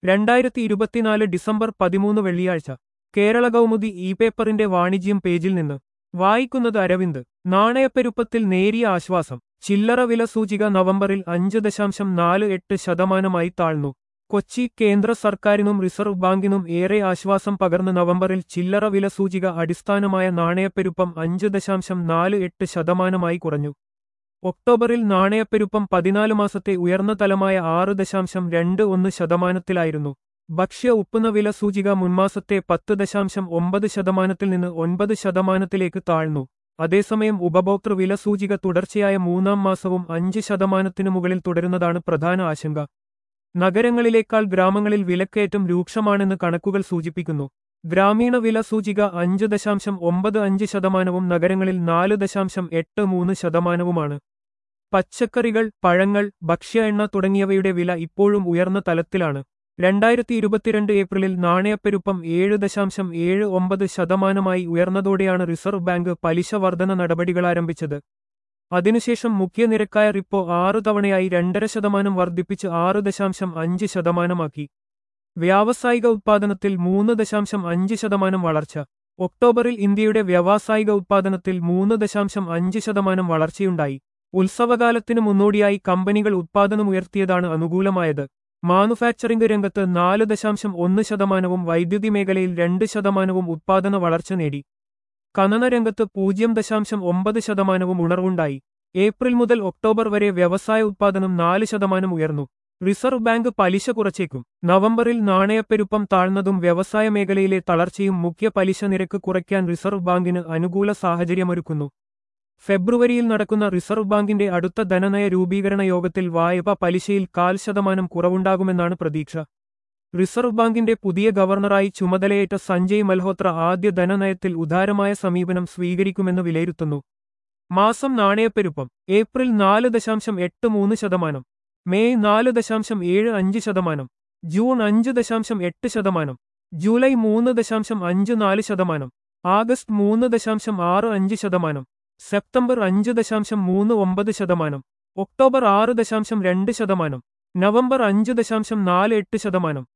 രണ്ടായിരത്തി ഇരുപത്തിനാല് ഡിസംബർ പതിമൂന്ന് വെള്ളിയാഴ്ച കേരള കൗമുദി ഇ പേപ്പറിന്റെ വാണിജ്യം പേജിൽ നിന്ന് വായിക്കുന്നത് അരവിന്ദ് നാണയപ്പെരുപ്പത്തിൽ നേരിയ ആശ്വാസം ചില്ലറ വില സൂചിക നവംബറിൽ അഞ്ച് ദശാംശം നാല് എട്ട് ശതമാനമായി താഴ്ന്നു കൊച്ചി കേന്ദ്ര സർക്കാരിനും റിസർവ് ബാങ്കിനും ഏറെ ആശ്വാസം പകർന്ന് നവംബറിൽ ചില്ലറ വില സൂചിക അടിസ്ഥാനമായ നാണയപ്പെരുപ്പം അഞ്ച് ദശാംശം നാല് എട്ട് ശതമാനമായി കുറഞ്ഞു ഒക്ടോബറിൽ നാണയപ്പെരുപ്പം പതിനാല് മാസത്തെ ഉയർന്ന തലമായ ആറ് ദശാംശം രണ്ട് ഒന്ന് ശതമാനത്തിലായിരുന്നു ഭക്ഷ്യ ഉപ്പുന്ന വില സൂചിക മുൻമാസത്തെ പത്ത് ദശാംശം ഒമ്പത് ശതമാനത്തിൽ നിന്ന് ഒൻപത് ശതമാനത്തിലേക്ക് താഴ്ന്നു അതേസമയം ഉപഭോക്തൃ വില സൂചിക തുടർച്ചയായ മൂന്നാം മാസവും അഞ്ച് ശതമാനത്തിനു മുകളിൽ തുടരുന്നതാണ് പ്രധാന ആശങ്ക നഗരങ്ങളിലേക്കാൾ ഗ്രാമങ്ങളിൽ വിലക്കയറ്റം രൂക്ഷമാണെന്ന് കണക്കുകൾ സൂചിപ്പിക്കുന്നു ഗ്രാമീണ വില സൂചിക അഞ്ച് ദശാംശം ഒമ്പത് അഞ്ച് ശതമാനവും നഗരങ്ങളിൽ നാല് ദശാംശം എട്ട് മൂന്ന് ശതമാനവുമാണ് പച്ചക്കറികൾ പഴങ്ങൾ ഭക്ഷ്യ എണ്ണ തുടങ്ങിയവയുടെ വില ഇപ്പോഴും ഉയർന്ന തലത്തിലാണ് രണ്ടായിരത്തി ഇരുപത്തിരണ്ട് ഏപ്രിലിൽ നാണയപ്പെരുപ്പം ഏഴ് ദശാംശം ഏഴ് ഒമ്പത് ശതമാനമായി ഉയർന്നതോടെയാണ് റിസർവ് ബാങ്ക് പലിശ വർധന നടപടികളാരംഭിച്ചത് അതിനുശേഷം മുഖ്യ നിരക്കായ റിപ്പോ ആറു തവണയായി രണ്ടര ശതമാനം വർദ്ധിപ്പിച്ച് ആറ് ദശാംശം അഞ്ച് ശതമാനമാക്കി വ്യാവസായിക ഉത്പാദനത്തിൽ മൂന്ന് ദശാംശം അഞ്ച് ശതമാനം വളർച്ച ഒക്ടോബറിൽ ഇന്ത്യയുടെ വ്യാവസായിക ഉത്പാദനത്തിൽ മൂന്ന് ദശാംശം അഞ്ച് ശതമാനം വളർച്ചയുണ്ടായി ഉത്സവകാലത്തിനു മുന്നോടിയായി കമ്പനികൾ ഉത്പാദനമുയർത്തിയതാണ് അനുകൂലമായത് മാനുഫാക്ചറിംഗ് രംഗത്ത് നാല് ദശാംശം ഒന്ന് ശതമാനവും വൈദ്യുതി മേഖലയിൽ രണ്ട് ശതമാനവും ഉത്പാദന വളർച്ച നേടി ഖനന രംഗത്ത് പൂജ്യം ദശാംശം ഒമ്പത് ശതമാനവും ഉണർവുണ്ടായി ഏപ്രിൽ മുതൽ ഒക്ടോബർ വരെ വ്യവസായ ഉത്പാദനം നാല് ശതമാനം ഉയർന്നു റിസർവ് ബാങ്ക് പലിശ കുറച്ചേക്കും നവംബറിൽ നാണയപ്പെരുപ്പം താഴ്ന്നതും വ്യവസായ മേഖലയിലെ തളർച്ചയും മുഖ്യ പലിശ നിരക്ക് കുറയ്ക്കാൻ റിസർവ് ബാങ്കിന് അനുകൂല സാഹചര്യമൊരുക്കുന്നു ഫെബ്രുവരിയിൽ നടക്കുന്ന റിസർവ് ബാങ്കിന്റെ അടുത്ത ധനനയ രൂപീകരണ യോഗത്തിൽ വായ്പ പലിശയിൽ കാൽ ശതമാനം കുറവുണ്ടാകുമെന്നാണ് പ്രതീക്ഷ റിസർവ് ബാങ്കിന്റെ പുതിയ ഗവർണറായി ചുമതലയേറ്റ സഞ്ജയ് മൽഹോത്ര ആദ്യ ധനനയത്തിൽ ഉദാരമായ സമീപനം സ്വീകരിക്കുമെന്ന് വിലയിരുത്തുന്നു മാസം നാണയപ്പെരുപ്പം ഏപ്രിൽ നാല് ദശാംശം എട്ട് മൂന്ന് ശതമാനം മെയ് നാല് ദശാംശം ഏഴ് അഞ്ച് ശതമാനം ജൂൺ അഞ്ച് ദശാംശം എട്ട് ശതമാനം ജൂലൈ മൂന്ന് ദശാംശം അഞ്ച് നാല് ശതമാനം ആഗസ്റ്റ് മൂന്ന് ദശാംശം ആറ് അഞ്ച് ശതമാനം സെപ്റ്റംബർ അഞ്ച് ദശാംശം മൂന്ന് ഒമ്പത് ശതമാനം ഒക്ടോബർ ആറ് ദശാംശം രണ്ട് ശതമാനം നവംബർ അഞ്ച് ദശാംശം നാല് എട്ട് ശതമാനം